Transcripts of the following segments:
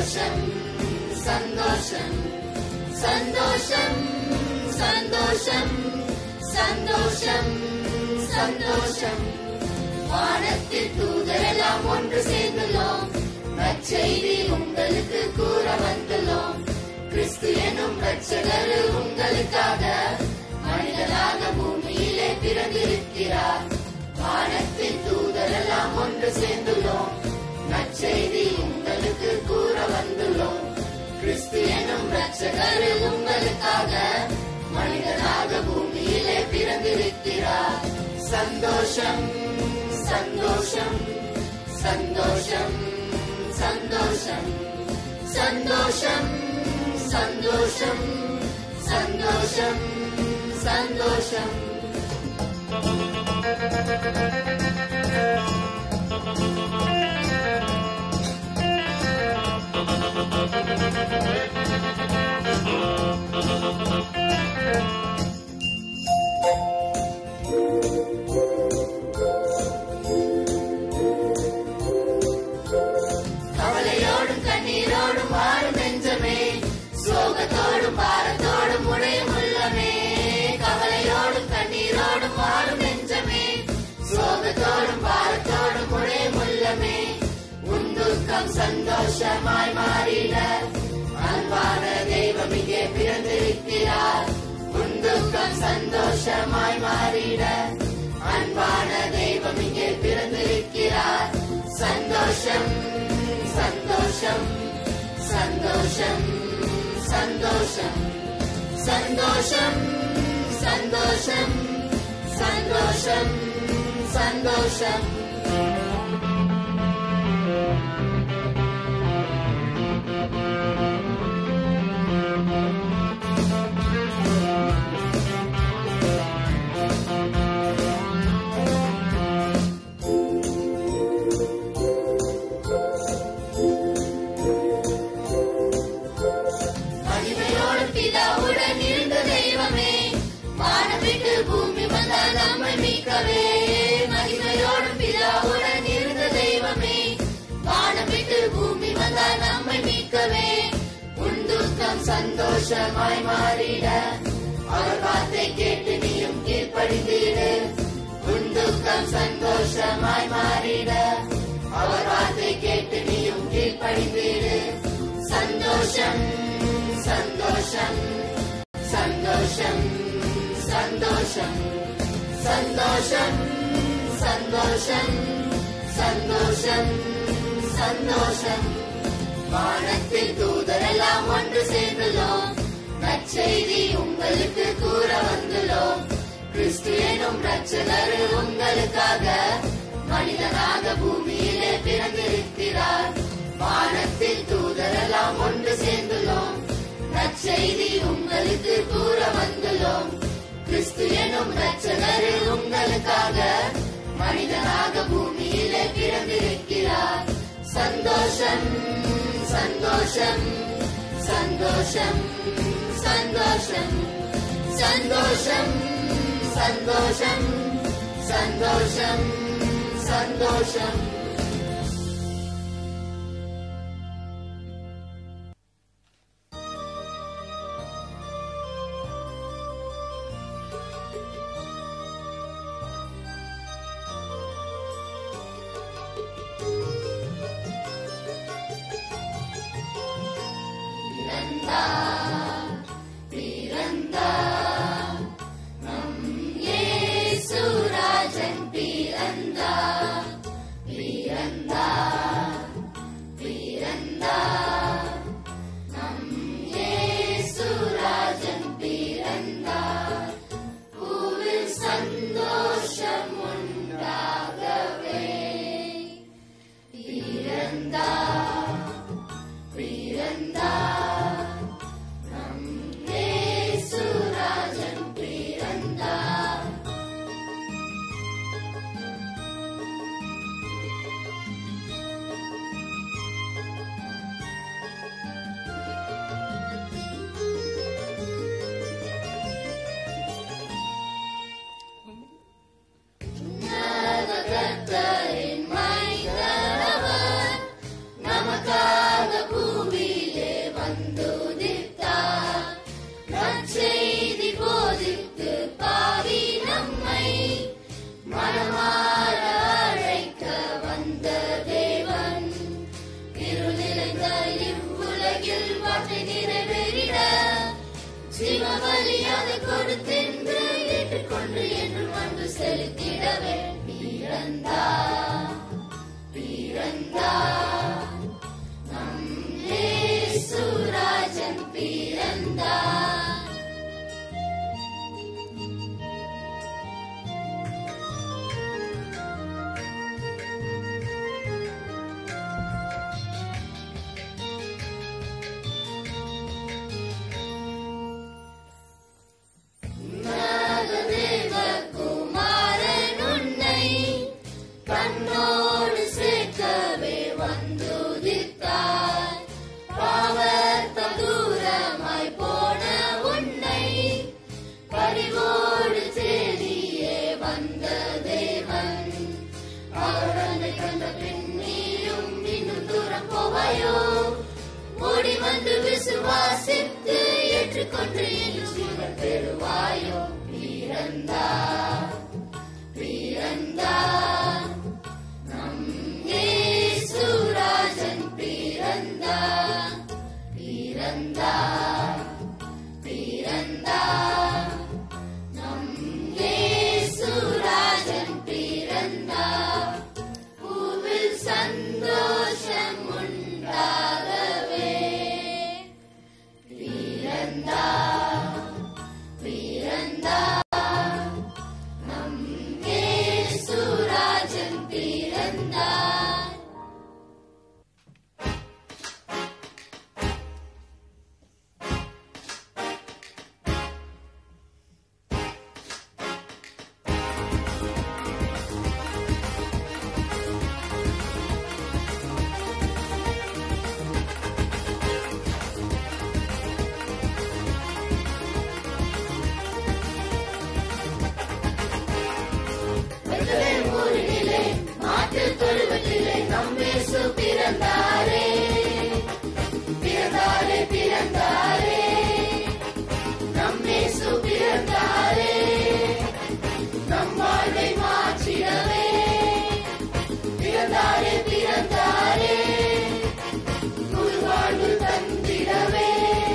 சந்தோஷம் சந்தோஷம் சந்தோஷம் சந்தோஷம் சந்தோஷம் சந்தோஷம் வானத்தில் தூதரெல்லாம் ஒன்று சேர்ந்துள்ளோம் நற்செய்தி உங்களுக்கு கூற வந்துள்ளோம் கிறிஸ்து எனும் ரட்சகர் உங்களுக்காக மனிதனாக பூமியிலே பிறந்திருக்கிறார் வானத்தில் தூதரெல்லாம் ஒன்று சேர்ந்துள்ளோம் நற்செய்தி உங்களுக்கு கூற வந்துள்ளோம் கிறிஸ்து எனும் ரட்சகர் உங்களுக்காக மனிதனாக பூமியிலே பிறந்திருக்கிறார் சந்தோஷம் சந்தோஷம் சந்தோஷம் சந்தோஷம் சந்தோஷம் சந்தோஷம் சந்தோஷம் சந்தோஷம் கவலையோடும் கண்ணீரோடும் வாழும் நெஞ்சமே சோகத்தோடும் பாரத்தோடும் உடையும் உள்ளமே கவலையோடும் கண்ணீரோடும் வாழும் நெஞ்சமே சோகத்தோடும் பாரத்தோடும் உடையும் உள்ளமே உன் துக்கம் சந்தோஷமாய் மாறிட அன்பான தெய்வம் இங்கே பிறந்திருக்கிறார் உன் துக்கம் சந்தோஷமாய் மாறிட அன்பான தெய்வம் இங்கே பிறந்திருக்கிறார் சந்தோஷம் சந்தோஷம் சந்தோஷம் சந்தோஷம் சந்தோஷம் சந்தோஷம் சந்தோஷம் சந்தோஷம் மகிமையோடு பிதாவுடன் இருந்த தெய்வமே வானம் விட்டு பூமி வந்த நம்மை மீட்கவே மகிமையோடு பிதாவுடன் இருந்த தெய்வமே வானம் விட்டு பூமி வந்த நம்மை மீட்கவே உன் துக்கம் சந்தோஷமாய் மாறிட அவர் வார்த்தை கேட்டு நீயும் கீழ்ப்படிந்தீடு உன் துக்கம் சந்தோஷமாய் மாறிட அவர் வார்த்தை கேட்டு நீயும் கீழ்ப்படிந்தீடு சந்தோஷம் சந்தோஷம் சந்தோஷம் சந்தோஷம் சந்தோஷம் சந்தோஷம் சந்தோஷம் சந்தோஷம் வானத்தில் தூதரெல்லாம் ஒன்று சேர்ந்துள்ளோம் நற்செய்தி உங்களுக்கு கூற வந்துள்ளோம் கிறிஸ்து எனும் ரட்சகர் உங்களுக்காக மனிதனாக பூமியிலே பிறந்திருக்கிறார் வானத்தில் தூதரெல்லாம் ஒன்று சேர்ந்துள்ளோம் நற்செய்தி உங்களுக்கு கூற வந்துள்ளோம் கிறிஸ்து எனும் ரட்சகர் உங்களுக்காக மனிதனாக பூமியிலே பிறந்திருக்கிறார் சந்தோஷம் சந்தோஷம் சந்தோஷம் சந்தோஷம் சந்தோஷம் சந்தோஷம் சந்தோஷம் சந்தோஷம் இயேசுராஜன் பிறந்தார் பிறந்தார் பிறந்தார் நம் இயேசுராஜன் பிறந்தார் பூவில் சந்தோஷம் உண்டாகவே பிறந்தார் பிறந்தார் நம் இயேசுராஜன் பிறந்தார் வாழ்வில் வார்த்தை நிறைவேறிட ஜீவபலியாக கொடுத்தென்று ஏற்றுக்கொண்டு என்று அன்பு செலுத்திடவே பிறந்தார் பிறந்தார் நம் இயேசுராஜன் பிறந்தார் நாகதேவ குமாரன் உன்னை கண்ணோடு சேர்க்கவே வந்துதித்தார் பாவத்தால் தூரமாய் போன உன்னை பரிவோடு தேடியே வந்த தேவன் அவரனை கண்ட பின்னியும் இன்னும் தூரம் போவாயோ ஓடி வந்து விசுவாசித்து ஏற்றுக்கொண்டு இன்னும் ஜீவன் பெறுவாயோ பிறந்தார் பிறந்தார் நம் இயேசுராஜன் பிறந்தார் பிறந்தார் பிறந்தார் நம் இயேசுராஜன் பிறந்தார் பூவில் சந்தோஷம் உண்டாகவே பிறந்தார் பிறந்தார் நம் இயேசுராஜன் பிறந்தார் பெத்லகேம் ஊரினிலே மாட்டுத் தொழுவத்திலே நம் இயேசு பிறந்தாரே பிறந்தாரே பிறந்தாரே நம் இயேசு பிறந்தாரே நம் வாழ்வை மாற்றிடவே பிறந்தாரே பிறந்தாரே புது வாழ்வு தந்திடவே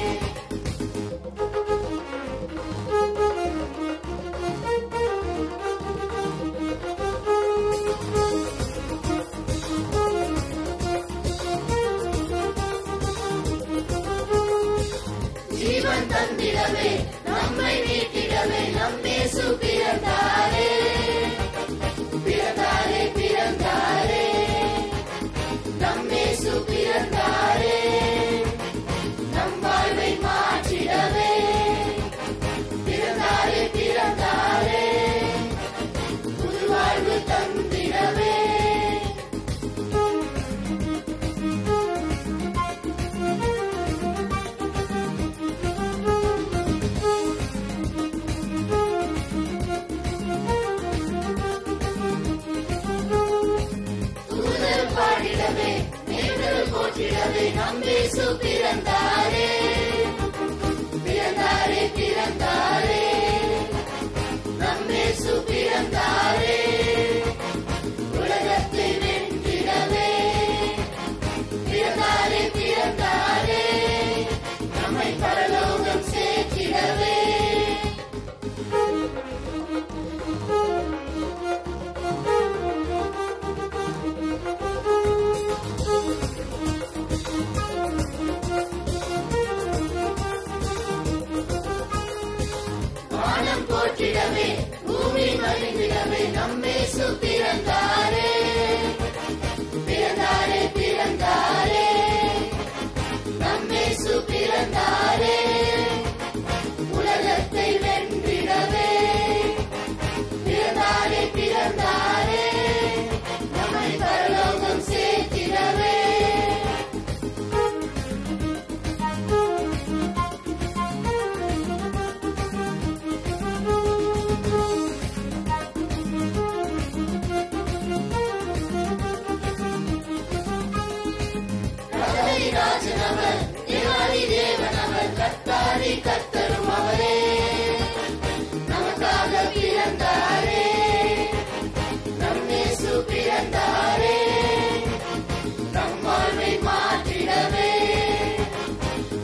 ஜீவன் தந்திடவே நம்மை மீட்டிடவே நம்மேசு பிறந்தாரே பிறந்தாரே பிறந்தாரே நம்மேசு பிறந்தாரே நம் வாழ்வை மாற்றிடவே பிறந்தாரே பிறந்தாரே புது வாழ்வு தந்திடவே தூதர் பாடிடவே நேர்கள் போற்றிடவே நம்பேசு பிறந்தாரே பிறந்தாரே பிறந்தாரே நம்மேசு பிறந்தாரே உலகத்தை வென்றிடவே பிறந்தாரே பிறந்தாரே நம்மை பரலோகம் சேர்த்திடவே வானம் போற்றிடவே பூமி மகிழ்ந்திடவே நம்மேசு பிறந்தாரே பிறந்தாரே பிறந்தாரே நம்மேசு பிறந்தாரே உலகத்தை வென்றிடவே பிறந்தாரே பிறந்தாரே நம்மை பரலோகம் சேர்த்திடவே கதலி ராஜனவர் தேவாதி தேவனவர் கத்தாரி கத்தரும் அவரே நமக்காக பிறந்தாரே நம்மேசு பிறந்தாரே நம் வாழ்வை மாற்றிடவே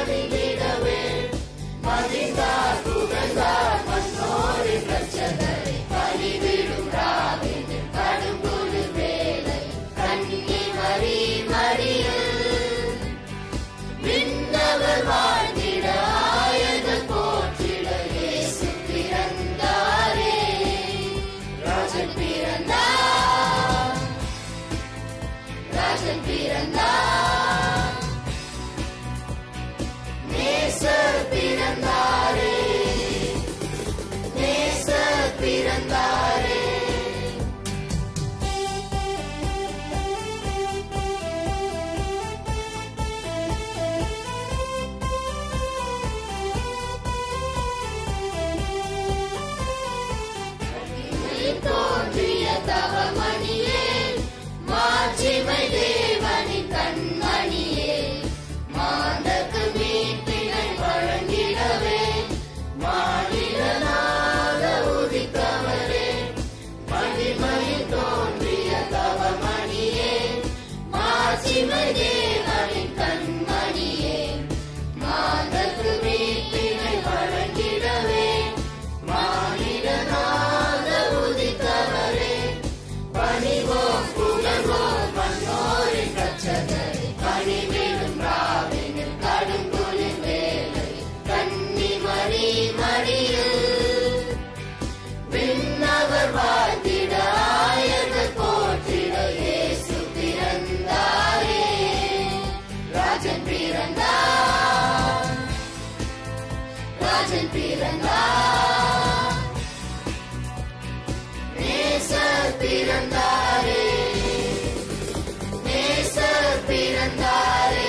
மகிழ்ந்திடவே மகிழ்ந்தார் புகழ்ந்தார் மன்னோரின் ரட்சகரை பணிவிடும் ராவினில் கடுங்குளிர் வேலை கண்ணி மறி மறியல் விண்ணவர் வாழ்ந்திட ஆயர்கள் போற்றிட இயேசு பிறந்தாரே ராஜன் பிறந்தார் ராஜன் பிறந்தார் நேசர் பிறந்தாரே நேசர் பிறந்தாரே தோன்றிய தவமணியே மாட்சிமை தேவனின் கண்மணியே மாந்தக்கு மீட்பினை வழங்கிடவே மாநிலனாக உதித்தவரே மகிமையில் தோன்றிய தவமணியே மாட்சிமை தேவனின் கண்மணியே மாந்தக்கு மீட்பினை வழங்கிடவே மானிடனாக உதித்தவரே பணிவோம் புகழ்வோம் மன்னோரின் ரட்சகரை பணிவிடும் ராவினில் கடுங்குளிர் வேலை கன்னி மணி மணியில் விண்ணவர் வாழ்த்திட ஆயர்கள் போற்றிட இயேசு பிறந்தாரே ராஜன் பிறந்தார் ராஜன் பிறந்தார் நேசர் பிறந்தாரே நேசர் பிறந்தாரே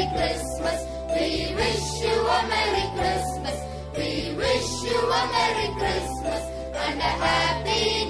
Christmas. We wish you a Merry Christmas. We wish you a Merry Christmas and a Happy